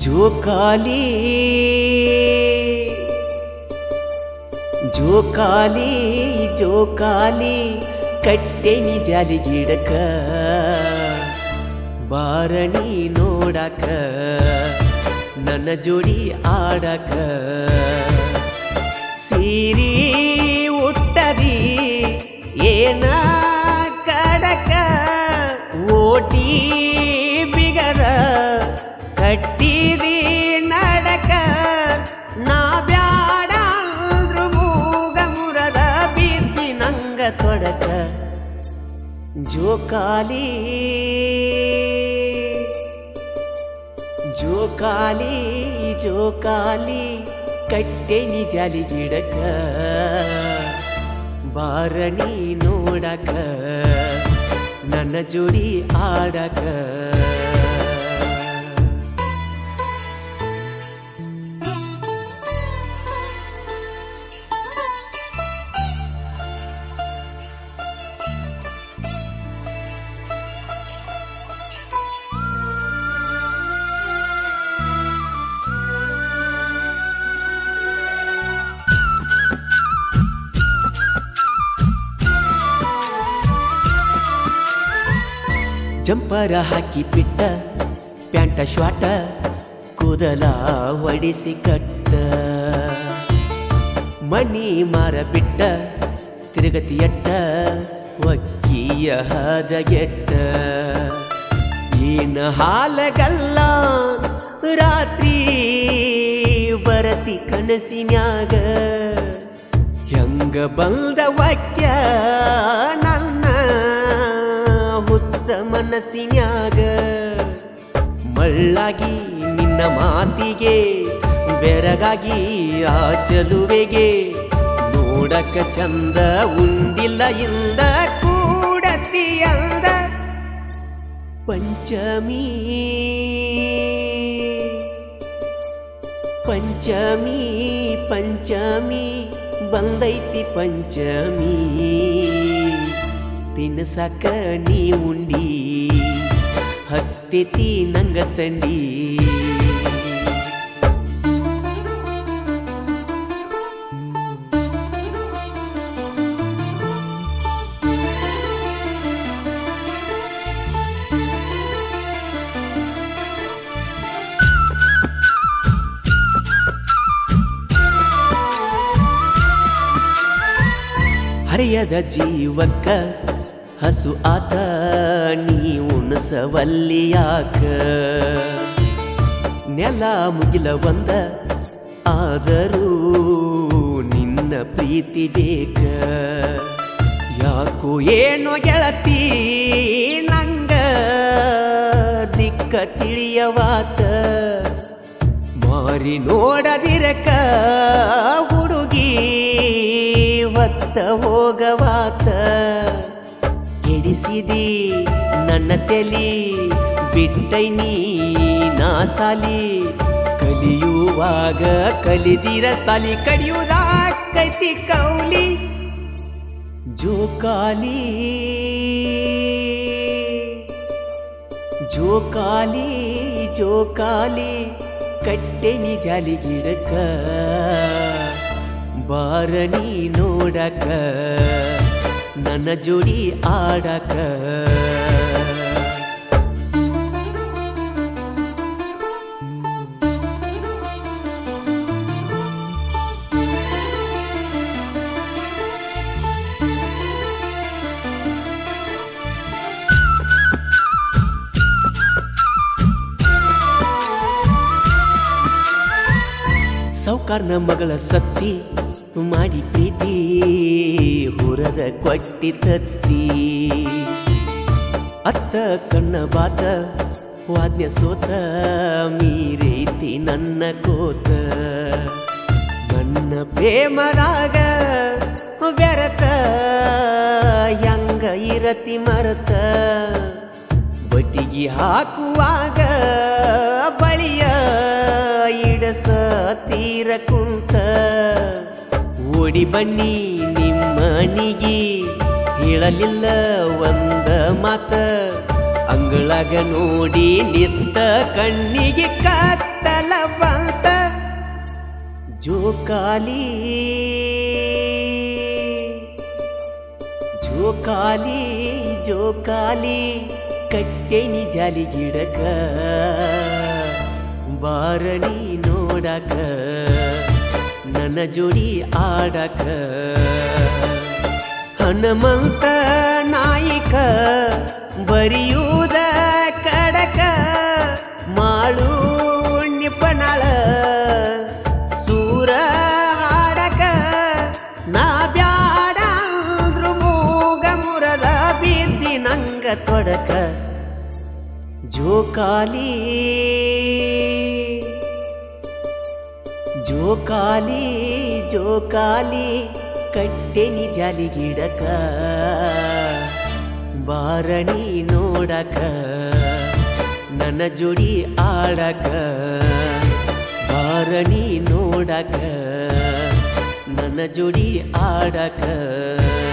ಜೋಕಾಲಿ ಜೋಕಾಲಿ ಜೋಕಾಲಿ ಕಟ್ಟೆನಿ ಜಾಲಿ ಗಿಡಕ ಬಾರಣಿ ನೋಡಕ ನನ್ನ ಜೋಡಿ ಆಡಕ ಸೀರಿ ಉಟ್ಟದಿ ಏನ ಕಡಕ ಓಟಿ ಬಿಗದ ಕಟ್ಟಿದಿ ನಡಕ ನಾ ಬ್ಯಾಡ ಅಂದ್ರು ಮೂಗ ಮುರದ ಬಿದ್ದಿ ನಂಗ ತೊಡಕ ಜೋಕಾಲಿ ಜೋಕಾಲಿ ಜೋಕಾಲಿ ಕಟ್ಟೆನಿ ಜಾಲಿ ಗಿಡಕ ಬಾರಣಿ ನೋಡಕ ನನ್ನ ಜೋಡಿ ಆಡಕ ಜಂಪರ ಹಾಕಿ ಬಿಟ್ಟ ಪ್ಯಾಂಟ ಶ್ವಾಟ ಕೂದಲ ಹೊಡಿಸಿ ಕಟ್ಟ ಮಣಿ ಮಾರ ಬಿಟ್ಟ ತಿರುಗತಿಯಟ್ಟ ಒಕ್ಕಿಯ ಹದಗೆಟ್ಟ ಏನ ಹಾಲಗಲ್ಲ ರಾತ್ರಿ ಬರತಿ ಕನಸಿನ್ಯಾಗ ಹೆಂಗ ಬಂದ ವಾಕ್ಯ ನನ್ನ ಹುಚ್ಚ ಮನಸ್ಸಿನ್ಯಾಗ ಮಳ್ಳಾಗಿ ನಿನ್ನ ಮಾತಿಗೆ ಬೆರಗಾಗಿ ಆ ಚಲುವೆಗೆ ನೋಡಕ ಚಂದ ಉಂಡಿಲ್ಲ ಇಂದ ಕೂಡತಿ ಅಂದ ಪಂಚಮಿ ಪಂಚಮಿ ಪಂಚಮಿ ಬಂದೈತಿ ಪಂಚಮಿ ತಿನ್ಸಕ ನೀ ಉಂಡಿ ಹತ್ತಿತಿ ನಂಗ ತಂಡಿ ಹರಿಯದ ಜೀವಕ್ಕ ಹಸು ಆತ ನೀ ಉಣಸವಲ್ಲಿಯಾಕ ನೆಲ ಮುಗಿಲ ಒಂದ ಆದರೂ ನಿನ್ನ ಪ್ರೀತಿ ಬೇಕ ಯಾಕೋ ಏನೋ ಗೆಳತಿ ನಂಗ ದಿಕ್ಕ ತಿಳಿಯವಾತ ಮಾರಿ ನೋಡದಿರಕ ಹುಡುಗಿ ಹೊತ್ತ ಹೋಗವಾತ ಕೆಡಿಸಿದಿ ನನ್ನ ತೆಲಿ ಬಿಟ್ಟೈನಿ ನಾ ಸಾಲಿ ಕಲಿಯುವಾಗ ಕಲಿದಿರ ಸಾಲಿ ಕಡಿಯುವುದಾಕೈತಿ ಕೌಲಿ ಜೋಕಾಲಿ ಜೋಕಾಲಿ ಜೋಕಾಲಿ ಕಟ್ಟೆನಿ ಜಾಲಿ ಗಿಡಕ ಬಾರಣಿ ನೋಡಕ ನನ್ನ ಜೋಡಿ ಆಡಕ ಸೌಕಾರ್ನ ಮಗಳ ಸತ್ತಿ ಮಾಡಿ ಪ್ರೀತಿ ಹುರದ ಕೊಟ್ಟಿ ತತ್ತಿ ಅತ್ತ ಕಣ್ಣ ಬಾತ ವಾದ್ಯ ಸೋತ ಮೀರೈತಿ ನನ್ನ ಕೋತ ನನ್ನ ಪ್ರೇಮದಾಗ ಬೆರತ ಹೆಂಗ ಇರತಿ ಮರತ ಬಟಿಗಿ ಹಾಕುವಾಗ ಬಳಿಯ ಇಡಸ ತೀರ ಕುಂತ ಓಡಿ ಬನ್ನಿ ನಿಮ್ಮನಿಗಿ ಹೇಳಲಿಲ್ಲ ಒಂದ ಮಾತ ಅಂಗಳಾಗ ನೋಡಿ ನಿತ್ತ ಕಣ್ಣಿಗೆ ಕತ್ತ ಮೈಯಲ ಬಂತ ಜೋಕಾಲಿ ಜೋಕಾಲಿ ಜೋಕಾಲಿ ಕಟ್ಟೆನಿ ಜಾಲಿ ಗಿಡಕ ಬಾರಣಿ ನೋಡಕ ನನ್ನ ಜೋಡಿ ಆಡಕ ಹನುಮಂತ ನಾಯಿಕ ಬರಿಯುವುದ ಕಡಕ ಮಾಳು ನಿಪಣಳ ಸೂರ ಹಾಡಕ ನಾ ಬ್ಯಾಡ ಅಂದ್ರು ಮೂಗ ಮುರದ ಬಿದ್ದಿ ನಂಗ ತೊಡಕ ಜೋಕಾಲಿ ಜೋಕಾಲಿ ಜೋಕಾಲಿ ಕಟ್ಟೆನಿ ಜಾಲಿ ಗಿಡಕ ಬಾರಣಿ ನೋಡಕ ನನ್ನ ಜೋಡಿ ಆಡಕ ಬಾರಣಿ ನೋಡಕ ನನ್ನ ಜೋಡಿ ಆಡಕ